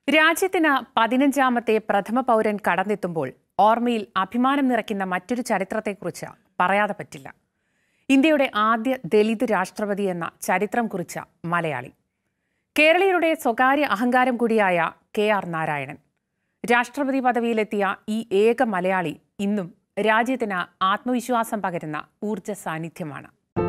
രാജ്യത്തിന് പതിനഞ്ചാമത്തെ പ്രഥമ പൗരൻ കടന്നെത്തുമ്പോൾ ഓർമ്മയിൽ അഭിമാനം നിറയ്ക്കുന്ന മറ്റൊരു ചരിത്രത്തെക്കുറിച്ച് പറയാതെ പറ്റില്ല ഇന്ത്യയുടെ ആദ്യ ദലിത് രാഷ്ട്രപതി എന്ന ചരിത്രം കുറിച്ച മലയാളി കേരളീയരുടെ സ്വകാര്യ അഹങ്കാരം കൂടിയായ കെ ആർ നാരായണൻ രാഷ്ട്രപതി പദവിയിലെത്തിയ ഈ ഏക മലയാളി ഇന്നും രാജ്യത്തിന് ആത്മവിശ്വാസം പകരുന്ന ഊർജ്ജ സാന്നിധ്യമാണ്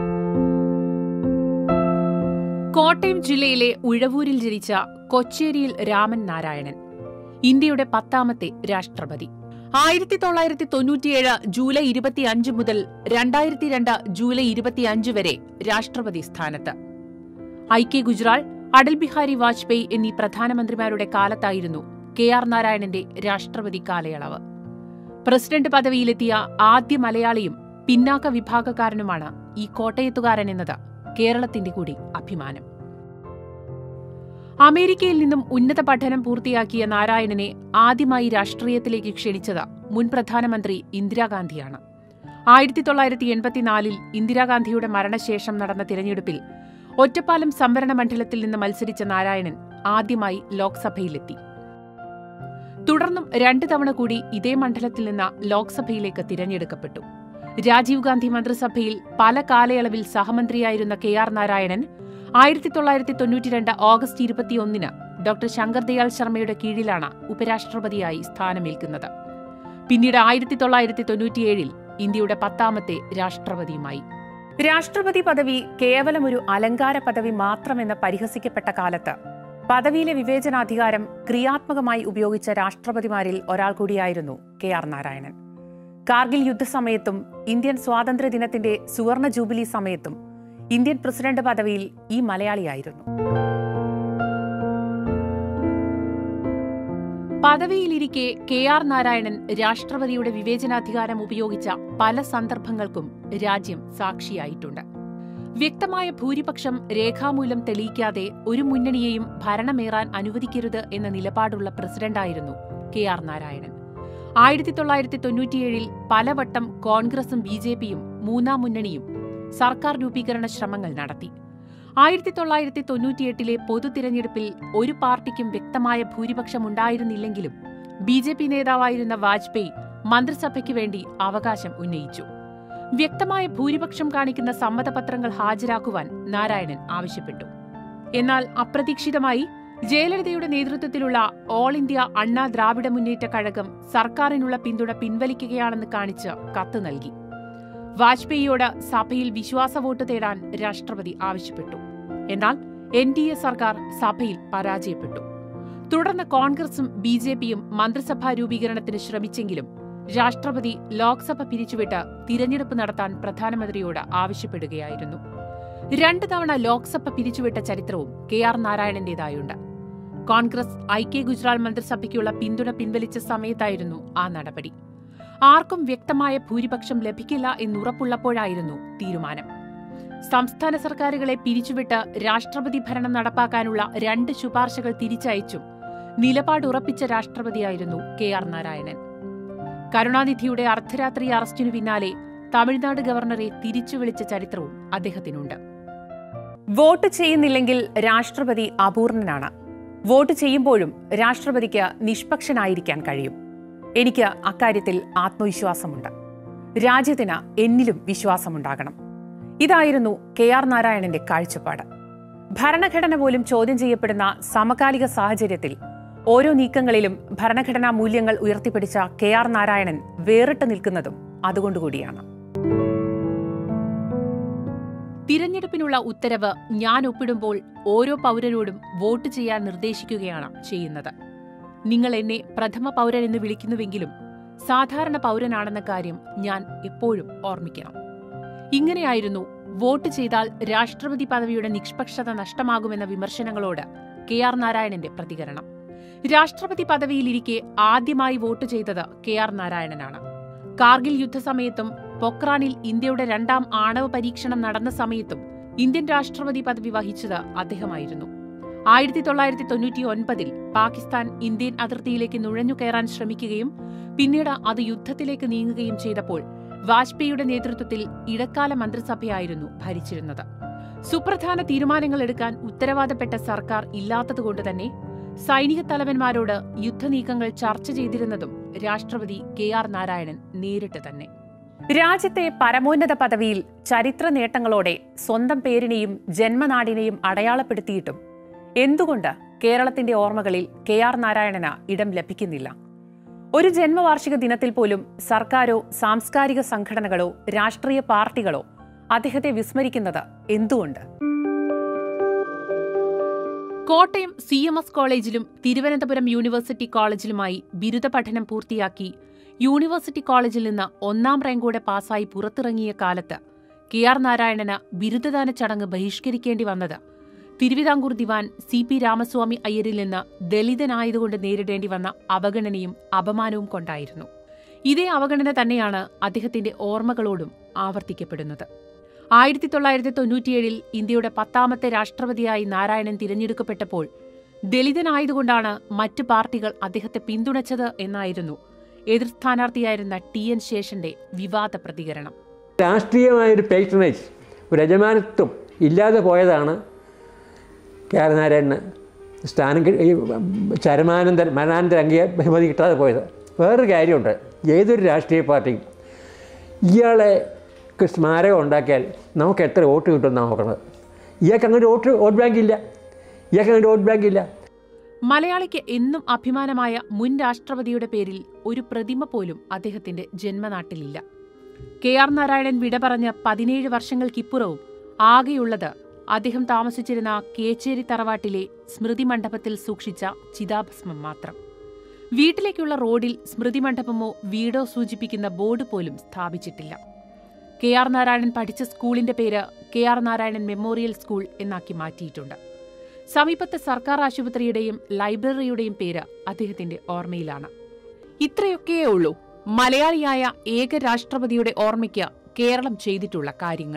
കോട്ടയം ജില്ലയിലെ ഉഴവൂരിൽ ജനിച്ച കൊച്ചേരിയിൽ രാമൻ നാരായണൻ ഇന്ത്യയുടെ പത്താമത്തെ രാഷ്ട്രപതി ആയിരത്തി തൊള്ളായിരത്തി തൊണ്ണൂറ്റിയേഴ് ജൂലൈ ഇരുപത്തിയഞ്ച് മുതൽ രണ്ടായിരത്തി രണ്ട് ജൂലൈ ഇരുപത്തിയഞ്ച് വരെ രാഷ്ട്രപതി സ്ഥാനത്ത് ഐ കെ ഗുജറാൾ അടൽ ബിഹാരി വാജ്പേയി എന്നീ പ്രധാനമന്ത്രിമാരുടെ കാലത്തായിരുന്നു കെ ആർ നാരായണന്റെ രാഷ്ട്രപതി കാലയളവ് പ്രസിഡന്റ് പദവിയിലെത്തിയ ആദ്യ മലയാളിയും പിന്നാക്ക വിഭാഗക്കാരനുമാണ് ഈ കോട്ടയത്തുകാരൻ എന്നത് കേരളത്തിന്റെ കൂടി അഭിമാനം അമേരിക്കയിൽ നിന്നും ഉന്നത പഠനം പൂർത്തിയാക്കിയ നാരായണനെ ആദ്യമായി രാഷ്ട്രീയത്തിലേക്ക് ക്ഷണിച്ചത് മുൻ പ്രധാനമന്ത്രി ഇന്ദിരാഗാന്ധിയാണ് ആയിരത്തി തൊള്ളായിരത്തി എൺപത്തിനാലിൽ ഇന്ദിരാഗാന്ധിയുടെ മരണശേഷം നടന്ന തിരഞ്ഞെടുപ്പിൽ ഒറ്റപ്പാലം സംവരണ മണ്ഡലത്തിൽ നിന്ന് മത്സരിച്ച നാരായണൻ ആദ്യമായി ലോക്സഭയിലെത്തി തുടർന്നും രണ്ടു തവണ കൂടി ഇതേ മണ്ഡലത്തിൽ നിന്ന് ലോക്സഭയിലേക്ക് തിരഞ്ഞെടുക്കപ്പെട്ടു രാജീവ് ഗാന്ധി മന്ത്രിസഭയിൽ പല കാലയളവിൽ സഹമന്ത്രിയായിരുന്ന കെ ആർ നാരായണൻ ആയിരത്തി തൊള്ളായിരത്തി തൊണ്ണൂറ്റിരണ്ട് ഓഗസ്റ്റ് ഇരുപത്തിയൊന്നിന് ഡോക്ടർ ശങ്കർ ദയാൽ ശർമ്മയുടെ കീഴിലാണ് ഉപരാഷ്ട്രപതിയായി സ്ഥാനമേൽക്കുന്നത് പിന്നീട് ആയിരത്തി തൊള്ളായിരത്തി തൊണ്ണൂറ്റിയേഴിൽ ഇന്ത്യയുടെ പത്താമത്തെ രാഷ്ട്രപതിയുമായി രാഷ്ട്രപതി പദവി കേവലം ഒരു അലങ്കാര പദവി മാത്രമെന്ന് പരിഹസിക്കപ്പെട്ട കാലത്ത് പദവിയിലെ വിവേചനാധികാരം ക്രിയാത്മകമായി ഉപയോഗിച്ച രാഷ്ട്രപതിമാരിൽ ഒരാൾ കൂടിയായിരുന്നു കെ ആർ നാരായണൻ കാർഗിൽ യുദ്ധസമയത്തും ഇന്ത്യൻ സ്വാതന്ത്ര്യദിനത്തിന്റെ സുവർണ ജൂബിലി സമയത്തും ഇന്ത്യൻ പ്രസിഡന്റ് പദവിയിൽ ഈ മലയാളിയായിരുന്നു പദവിയിലിരിക്കെ കെ ആർ നാരായണൻ രാഷ്ട്രപതിയുടെ വിവേചനാധികാരം ഉപയോഗിച്ച പല സന്ദർഭങ്ങൾക്കും രാജ്യം സാക്ഷിയായിട്ടുണ്ട് വ്യക്തമായ ഭൂരിപക്ഷം രേഖാമൂലം തെളിയിക്കാതെ ഒരു മുന്നണിയെയും ഭരണമേറാൻ അനുവദിക്കരുത് എന്ന നിലപാടുള്ള പ്രസിഡന്റായിരുന്നു കെ ആർ നാരായണൻ ആയിരത്തി തൊള്ളായിരത്തി തൊണ്ണൂറ്റിയേഴിൽ പലവട്ടം കോൺഗ്രസും ബി ജെ പിയും മൂന്നാം മുന്നണിയും സർക്കാർ രൂപീകരണ ശ്രമങ്ങൾ നടത്തി ആയിരത്തി തൊള്ളായിരത്തി തൊണ്ണൂറ്റിയെട്ടിലെ പൊതു തിരഞ്ഞെടുപ്പിൽ ഒരു പാർട്ടിക്കും വ്യക്തമായ ഭൂരിപക്ഷം ഉണ്ടായിരുന്നില്ലെങ്കിലും ബി ജെ പി നേതാവായിരുന്ന വാജ്പേയി മന്ത്രിസഭയ്ക്ക് വേണ്ടി അവകാശം ഉന്നയിച്ചു വ്യക്തമായ ഭൂരിപക്ഷം കാണിക്കുന്ന സമ്മതപത്രങ്ങൾ ഹാജരാക്കുവാൻ നാരായണൻ ആവശ്യപ്പെട്ടു എന്നാൽ അപ്രതീക്ഷിതമായി ജയലളിതയുടെ നേതൃത്വത്തിലുള്ള ഓൾ ഇന്ത്യ അണ്ണാ ദ്രാവിഡ മുന്നേറ്റ കഴകം സർക്കാരിനുള്ള പിന്തുണ പിൻവലിക്കുകയാണെന്ന് കാണിച്ച് കത്ത് നൽകി വാജ്പേയിയോട് സഭയിൽ വിശ്വാസ വോട്ട് തേടാൻ രാഷ്ട്രപതി ആവശ്യപ്പെട്ടു എന്നാൽ എൻ ഡി എ സർക്കാർ സഭയിൽ പരാജയപ്പെട്ടു തുടർന്ന് കോൺഗ്രസും ബി ജെ പിയും മന്ത്രിസഭാ രൂപീകരണത്തിന് ശ്രമിച്ചെങ്കിലും രാഷ്ട്രപതി ലോക്സഭ പിരിച്ചുവിട്ട് തിരഞ്ഞെടുപ്പ് നടത്താൻ പ്രധാനമന്ത്രിയോട് ആവശ്യപ്പെടുകയായിരുന്നു രണ്ട് തവണ ലോക്സഭ പിരിച്ചുവിട്ട ചരിത്രവും കെ ആർ നാരായണന്റേതായുണ്ട് കോൺഗ്രസ് ഐ കെ ഗുജറാൾ മന്ത്രിസഭയ്ക്കുള്ള പിന്തുണ പിൻവലിച്ച സമയത്തായിരുന്നു ആ നടപടി ആർക്കും വ്യക്തമായ ഭൂരിപക്ഷം ലഭിക്കില്ല എന്നുറപ്പുള്ളപ്പോഴായിരുന്നു തീരുമാനം സംസ്ഥാന സർക്കാരുകളെ പിരിച്ചുവിട്ട് രാഷ്ട്രപതി ഭരണം നടപ്പാക്കാനുള്ള രണ്ട് ശുപാർശകൾ തിരിച്ചയച്ചും നിലപാട് ഉറപ്പിച്ച രാഷ്ട്രപതിയായിരുന്നു കെ ആർ നാരായണൻ കരുണാനിധിയുടെ അർദ്ധരാത്രി അറസ്റ്റിനു പിന്നാലെ തമിഴ്നാട് ഗവർണറെ തിരിച്ചു വിളിച്ച ചരിത്രവും അദ്ദേഹത്തിനുണ്ട് വോട്ട് ചെയ്യുന്നില്ലെങ്കിൽ രാഷ്ട്രപതി അപൂർണനാണ് വോട്ട് ചെയ്യുമ്പോഴും രാഷ്ട്രപതിക്ക് നിഷ്പക്ഷനായിരിക്കാൻ കഴിയും എനിക്ക് അക്കാര്യത്തിൽ ആത്മവിശ്വാസമുണ്ട് രാജ്യത്തിന് എന്നിലും വിശ്വാസമുണ്ടാകണം ഇതായിരുന്നു കെ ആർ നാരായണന്റെ കാഴ്ചപ്പാട് ഭരണഘടന പോലും ചോദ്യം ചെയ്യപ്പെടുന്ന സമകാലിക സാഹചര്യത്തിൽ ഓരോ നീക്കങ്ങളിലും ഭരണഘടനാ മൂല്യങ്ങൾ ഉയർത്തിപ്പിടിച്ച കെ ആർ നാരായണൻ വേറിട്ട് നിൽക്കുന്നതും അതുകൊണ്ടുകൂടിയാണ് തിരഞ്ഞെടുപ്പിനുള്ള ഉത്തരവ് ഞാൻ ഒപ്പിടുമ്പോൾ ഓരോ പൗരനോടും വോട്ട് ചെയ്യാൻ നിർദ്ദേശിക്കുകയാണ് ചെയ്യുന്നത് നിങ്ങൾ എന്നെ പ്രഥമ പൗരൻ എന്ന് വിളിക്കുന്നുവെങ്കിലും സാധാരണ പൗരനാണെന്ന കാര്യം ഞാൻ എപ്പോഴും ഓർമ്മിക്കണം ഇങ്ങനെയായിരുന്നു വോട്ട് ചെയ്താൽ രാഷ്ട്രപതി പദവിയുടെ നിഷ്പക്ഷത നഷ്ടമാകുമെന്ന വിമർശനങ്ങളോട് കെ ആർ നാരായണന്റെ പ്രതികരണം രാഷ്ട്രപതി പദവിയിലിരിക്കെ ആദ്യമായി വോട്ട് ചെയ്തത് കെ ആർ നാരായണനാണ് കാർഗിൽ യുദ്ധസമയത്തും പൊക്രാനിൽ ഇന്ത്യയുടെ രണ്ടാം ആണവ പരീക്ഷണം നടന്ന സമയത്തും ഇന്ത്യൻ രാഷ്ട്രപതി പദവി വഹിച്ചത് അദ്ദേഹമായിരുന്നു ആയിരത്തി തൊള്ളായിരത്തി തൊണ്ണൂറ്റി ഒൻപതിൽ പാകിസ്ഥാൻ ഇന്ത്യൻ അതിർത്തിയിലേക്ക് നുഴഞ്ഞു കയറാൻ ശ്രമിക്കുകയും പിന്നീട് അത് യുദ്ധത്തിലേക്ക് നീങ്ങുകയും ചെയ്തപ്പോൾ വാജ്പേയിയുടെ നേതൃത്വത്തിൽ ഇടക്കാല മന്ത്രിസഭയായിരുന്നു ഭരിച്ചിരുന്നത് സുപ്രധാന തീരുമാനങ്ങൾ എടുക്കാൻ ഉത്തരവാദപ്പെട്ട സർക്കാർ ഇല്ലാത്തതുകൊണ്ട് തന്നെ സൈനിക തലവന്മാരോട് യുദ്ധനീക്കങ്ങൾ ചർച്ച ചെയ്തിരുന്നതും രാഷ്ട്രപതി കെ ആർ നാരായണൻ നേരിട്ട് തന്നെ രാജ്യത്തെ പരമോന്നത പദവിയിൽ ചരിത്ര നേട്ടങ്ങളോടെ സ്വന്തം പേരിനെയും ജന്മനാടിനെയും അടയാളപ്പെടുത്തിയിട്ടും എന്തുകൊണ്ട് കേരളത്തിന്റെ ഓർമ്മകളിൽ കെ ആർ നാരായണന് ഇടം ലഭിക്കുന്നില്ല ഒരു ജന്മവാർഷിക ദിനത്തിൽ പോലും സർക്കാരോ സാംസ്കാരിക സംഘടനകളോ രാഷ്ട്രീയ പാർട്ടികളോ അദ്ദേഹത്തെ വിസ്മരിക്കുന്നത് എന്തുകൊണ്ട് കോട്ടയം സി എം എസ് കോളേജിലും തിരുവനന്തപുരം യൂണിവേഴ്സിറ്റി കോളേജിലുമായി ബിരുദ പഠനം പൂർത്തിയാക്കി യൂണിവേഴ്സിറ്റി കോളേജിൽ നിന്ന് ഒന്നാം റാങ്കോടെ പാസ്സായി പുറത്തിറങ്ങിയ കാലത്ത് കെ ആർ നാരായണന് ബിരുദദാന ചടങ്ങ് ബഹിഷ്കരിക്കേണ്ടി വന്നത് തിരുവിതാംകൂർ ദിവാൻ സി പി രാമസ്വാമി അയ്യരിൽ നിന്ന് ദളിതനായതുകൊണ്ട് നേരിടേണ്ടി വന്ന അവഗണനയും അപമാനവും കൊണ്ടായിരുന്നു ഇതേ അവഗണന തന്നെയാണ് അദ്ദേഹത്തിന്റെ ഓർമ്മകളോടും ആവർത്തിക്കപ്പെടുന്നത് ആയിരത്തി തൊള്ളായിരത്തി തൊണ്ണൂറ്റിയേഴിൽ ഇന്ത്യയുടെ പത്താമത്തെ രാഷ്ട്രപതിയായി നാരായണൻ തിരഞ്ഞെടുക്കപ്പെട്ടപ്പോൾ ദളിതനായതുകൊണ്ടാണ് മറ്റു പാർട്ടികൾ അദ്ദേഹത്തെ പിന്തുണച്ചത് എന്നായിരുന്നു എതിർ സ്ഥാനാർത്ഥിയായിരുന്ന ടി എൻ ശേഷന്റെ വിവാദ പ്രതികരണം രാഷ്ട്രീയമായൊരു പേറ്റണേജ് ഒരു യജമാനത്വം ഇല്ലാതെ പോയതാണ് കെ ആർ നാരായണന് സ്ഥാനം കി- ഈ ചരമാനന്തര മരണാനന്തര അംഗീകാര ബഹുമതി കിട്ടാതെ പോയത് വേറൊരു കാര്യമുണ്ട് ഏതൊരു രാഷ്ട്രീയ പാർട്ടിയും ഇയാളെ ക്ക് സ്മാരകം ഉണ്ടാക്കിയാൽ നമുക്ക് എത്ര വോട്ട് കിട്ടുമെന്നാണ് നോക്കുന്നത് ഇയാൾക്ക് അങ്ങനെ വോട്ട് വോട്ട് ബാങ്ക് ഇല്ല ഇയാൾക്ക് അങ്ങനെ വോട്ട് ബാങ്ക് ഇല്ല മലയാളിക്ക് എന്നും അഭിമാനമായ മുൻ രാഷ്ട്രപതിയുടെ പേരിൽ ഒരു പ്രതിമ പോലും അദ്ദേഹത്തിന്റെ ജന്മനാട്ടിലില്ല കെ ആർ നാരായണൻ വിട പറഞ്ഞ പതിനേഴ് വർഷങ്ങൾക്കിപ്പുറവും ആകെയുള്ളത് അദ്ദേഹം താമസിച്ചിരുന്ന കേച്ചേരി തറവാട്ടിലെ സ്മൃതി മണ്ഡപത്തിൽ സൂക്ഷിച്ച ചിതാഭസ്മം മാത്രം വീട്ടിലേക്കുള്ള റോഡിൽ സ്മൃതി മണ്ഡപമോ വീടോ സൂചിപ്പിക്കുന്ന ബോർഡ് പോലും സ്ഥാപിച്ചിട്ടില്ല കെ ആർ നാരായണൻ പഠിച്ച സ്കൂളിന്റെ പേര് K R Narayanan memorial school എന്നാക്കി മാറ്റിയിട്ടുണ്ട് സമീപത്തെ സർക്കാർ ആശുപത്രിയുടെയും ലൈബ്രറിയുടെയും പേര് അദ്ദേഹത്തിന്റെ ഓർമ്മയിലാണ് ഇത്രയൊക്കെയേ ഉള്ളൂ മലയാളിയായ ഏക രാഷ്ട്രപതിയുടെ ഓർമ്മയ്ക്ക് കേരളം ചെയ്തിട്ടുള്ള കാര്യങ്ങൾ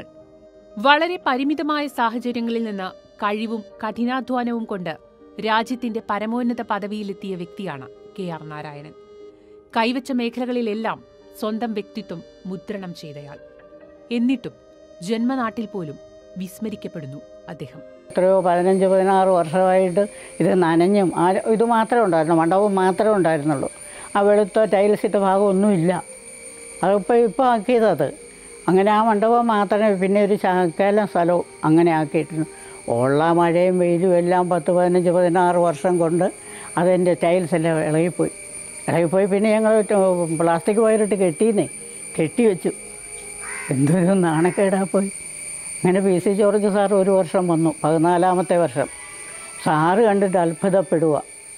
വളരെ പരിമിതമായ സാഹചര്യങ്ങളിൽ നിന്ന് കഴിവും കഠിനാധ്വാനവും കൊണ്ട് രാജ്യത്തിന്റെ പരമോന്നത പദവിയിലെത്തിയ വ്യക്തിയാണ് കെ ആർ നാരായണൻ കൈവച്ച മേഖലകളിലെല്ലാം സ്വന്തം വ്യക്തിത്വം മുദ്രണം ചെയ്തയാൾ എന്നിട്ടും ജന്മനാട്ടിൽ പോലും വിസ്മരിക്കപ്പെടുന്നു അദ്ദേഹം എത്രയോ പതിനഞ്ച് പതിനാറ് വർഷമായിട്ട് ഇത് നനഞ്ഞും ആ ഇത് മാത്രമേ ഉണ്ടായിരുന്നു മണ്ഡപം മാത്രമേ ഉണ്ടായിരുന്നുള്ളൂ ആ വെളുത്ത ടൈൽസ് ഇട്ട ഭാഗം ഒന്നുമില്ല അതിപ്പോൾ ഇപ്പോൾ ആക്കിയതത് അങ്ങനെ ആ മണ്ഡപം മാത്രമേ പിന്നെ ഒരു ശകലം സ്ഥലവും അങ്ങനെ ആക്കിയിട്ടുണ്ട് ഉള്ള മഴയും വെയിലും എല്ലാം പത്ത് പതിനഞ്ച് പതിനാറ് വർഷം കൊണ്ട് അതെൻ്റെ ടൈൽസ് എല്ലാം ഇളകിപ്പോയി ഇളകിപ്പോയി പിന്നെ ഞങ്ങൾ പ്ലാസ്റ്റിക് വയറിട്ട് കെട്ടിയെന്നേ കെട്ടി വെച്ചു എന്തൊരു നാണക്കേടാ പോയി അങ്ങനെ പി സി ജോർജ് സാർ ഒരു വർഷം വന്നു പതിനാലാമത്തെ വർഷം സാറ് കണ്ടിട്ട് അത്ഭുതപ്പെടുക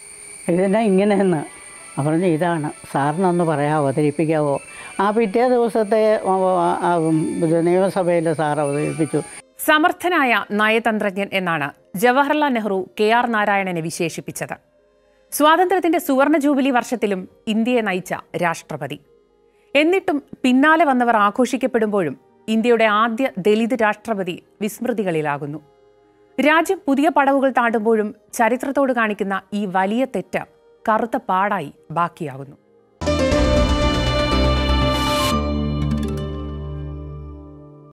ഇതിനെ ഇങ്ങനെയെന്ന് ഞാൻ പറഞ്ഞു ഇതാണ് സാറിനൊന്ന് പറയാം അവതരിപ്പിക്കാവോ ആ പിറ്റേ ദിവസത്തെ ആ, ആ, ഇത് നിയമസഭയിൽ സാർ അവതരിപ്പിച്ചു സമർത്ഥനായ നയതന്ത്രജ്ഞൻ എന്നാണ് ജവഹർലാൽ നെഹ്റു കെ ആർ നാരായണനെ വിശേഷിപ്പിച്ചത് സ്വാതന്ത്ര്യത്തിന്റെ സുവർണ ജൂബിലി വർഷത്തിലും ഇന്ത്യയെ നയിച്ച രാഷ്ട്രപതി എന്നിട്ടും പിന്നാലെ വന്നവർ ആഘോഷിക്കപ്പെടുമ്പോഴും ഇന്ത്യയുടെ ആദ്യ ദലിത് രാഷ്ട്രപതി വിസ്മൃതികളിലാകുന്നു രാജ്യം പുതിയ പടവുകൾ താണ്ടുമ്പോഴും ചരിത്രത്തോട് കാണിക്കുന്ന ഈ വലിയ തെറ്റ് കറുത്ത പാടായി ബാക്കിയാകുന്നു